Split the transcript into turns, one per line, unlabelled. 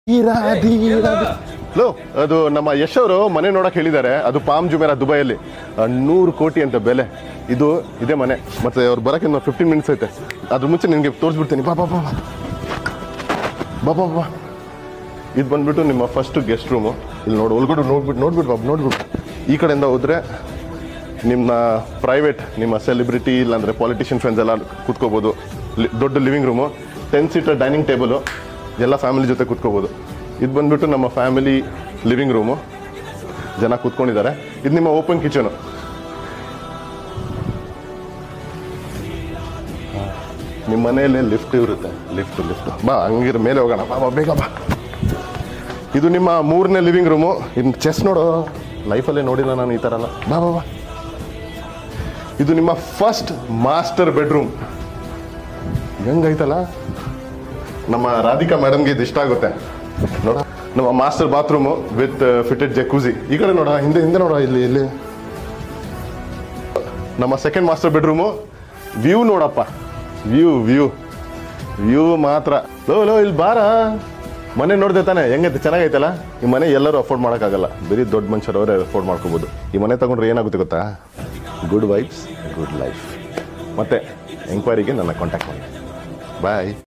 ಧೀರ ಧೀರ ಲೋ ಅದು ನಮ್ಮ ಯಶ್ ಅವರು ಮನೆ ನೋಡಕ್ ಹೇಳಿದ್ದಾರೆ ಅದು ಪಾಮ್ ಜುಮೇರಾ ದುಬೈಯಲ್ಲಿ ನೂರು ಕೋಟಿ ಅಂತ ಬೆಲೆ ಇದು ಇದೇ ಮನೆ ಮತ್ತೆ ಅವ್ರು ಬರಕ್ಕೆ ಇನ್ನು ಫಿಫ್ಟೀನ್ ಮಿನಿಟ್ಸ್ ಐತೆ ಅದ್ರ ಮುಂಚೆ ನಿನಗೆ ತೋರಿಸ್ಬಿಡ್ತೀನಿ ಬಾ ಬಾ ಬಾ ಬಾ. ಬಾ ಬಾ ಬಾ ಇದು ಬಂದ್ಬಿಟ್ಟು ನಿಮ್ಮ ಫಸ್ಟ್ ಗೆಸ್ಟ್ ರೂಮು ಇಲ್ಲಿ ನೋಡು ಒಳಗಡೆ ನೋಡ್ಬಿಟ್ಟು ನೋಡ್ಬಿಟ್ಟು ಬಾಬು ನೋಡ್ಬಿಟ್ಟು ಈ ಕಡೆಯಿಂದ ಹೋದ್ರೆ ನಿಮ್ಮ ಪ್ರೈವೇಟ್ ನಿಮ್ಮ ಸೆಲೆಬ್ರಿಟಿ ಇಲ್ಲಾಂದ್ರೆ ಪಾಲಿಟಿಷಿಯನ್ ಫ್ರೆಂಡ್ಸ್ ಎಲ್ಲ ಕೂತ್ಕೋಬೋದು ಲಿ- ದೊಡ್ಡ living room ten seater dining table ಎಲ್ಲ ಫ್ಯಾಮಿಲಿ ಜೊತೆ ಕೂತ್ಕೋಬೋದು ಇದು ಬಂದ್ಬಿಟ್ಟು ನಮ್ಮ ಫ್ಯಾಮಿಲಿ ಲಿವಿಂಗ್ ರೂಮು ಜನ ಕೂತ್ಕೊಂಡಿದ್ದಾರೆ ಇದು ನಿಮ್ಮ ಓಪನ್ ಕಿಚನು ನಿಮ್ಮ ಮನೆಯಲ್ಲಿ ಲಿಫ್ಟ್ ಇರುತ್ತೆ ಲಿಫ್ಟ್ ಲಿಫ್ಟ್ ಬಾ ಹಂಗಿರ ಮೇಲೆ ಹೋಗೋಣ ಬಾ ಬಾ ಬೇಗ ಬಾ ಇದು ನಿಮ್ಮ ಮೂರನೇ ಲಿವಿಂಗ್ ರೂಮು ಇನ್ನು ಚೆಸ್ ನೋಡು ಲೈಫಲ್ಲೇ ನೋಡಿಲ್ಲ ನಾನು ಈ ಥರ ಎಲ್ಲ ಬಾ ಬಾ ಬಾ ಇದು ನಿಮ್ಮ ಫಸ್ಟ್ ಮಾಸ್ಟರ್ ಬೆಡ್ರೂಮ್ ಹೆಂಗೈತಲ್ಲ ನಮ್ಮ ರಾಧಿಕಾ ಮೇಡಮ್ಗೆ ಇದು ಇಷ್ಟ ಆಗುತ್ತೆ ನೋಡ ನಮ್ಮ master bathroom with fitted jacuzzi ಈ ಕಡೆ ನೋಡ ಹಿಂದೆ ಹಿಂದೆ ನೋಡ ಇಲ್ಲಿ ಇಲ್ಲಿ ನಮ್ಮ ಸೆಕೆಂಡ್ ಮಾಸ್ಟರ್ ಬೆಡ್ರೂಮು ವ್ಯೂ ನೋಡಪ್ಪ ವ್ಯೂ ವ್ಯೂ ವ್ಯೂ ಮಾತ್ರ ಲೋ ಲೋ ಇಲ್ಲಿ ಬಾರ ಮನೆ ನೋಡ್ದೆ ತಾನೆ ಹೆಂಗೈತೆ ಚೆನ್ನಾಗೈತಲ್ಲ ಈ ಮನೆ ಎಲ್ಲರೂ ಅಫೋರ್ಡ್ ಮಾಡೋಕ್ಕಾಗಲ್ಲ ಬರೀ ದೊಡ್ಡ ಮನುಷ್ಯರು ಅವರೇ ಅಫೋರ್ಡ್ ಮಾಡ್ಕೋಬೋದು ಈ ಮನೆ ತಗೊಂಡ್ರೆ ಏನಾಗುತ್ತೆ ಗೊತ್ತಾ ಗುಡ್ ವೈಬ್ಸ್ ಗುಡ್ ಲೈಫ್ ಮತ್ತೆ ಎಂಕ್ವೈರಿಗೆ ನನ್ನ ಕಾಂಟ್ಯಾಕ್ಟ್ ಮಾಡಿ ಬಾಯ್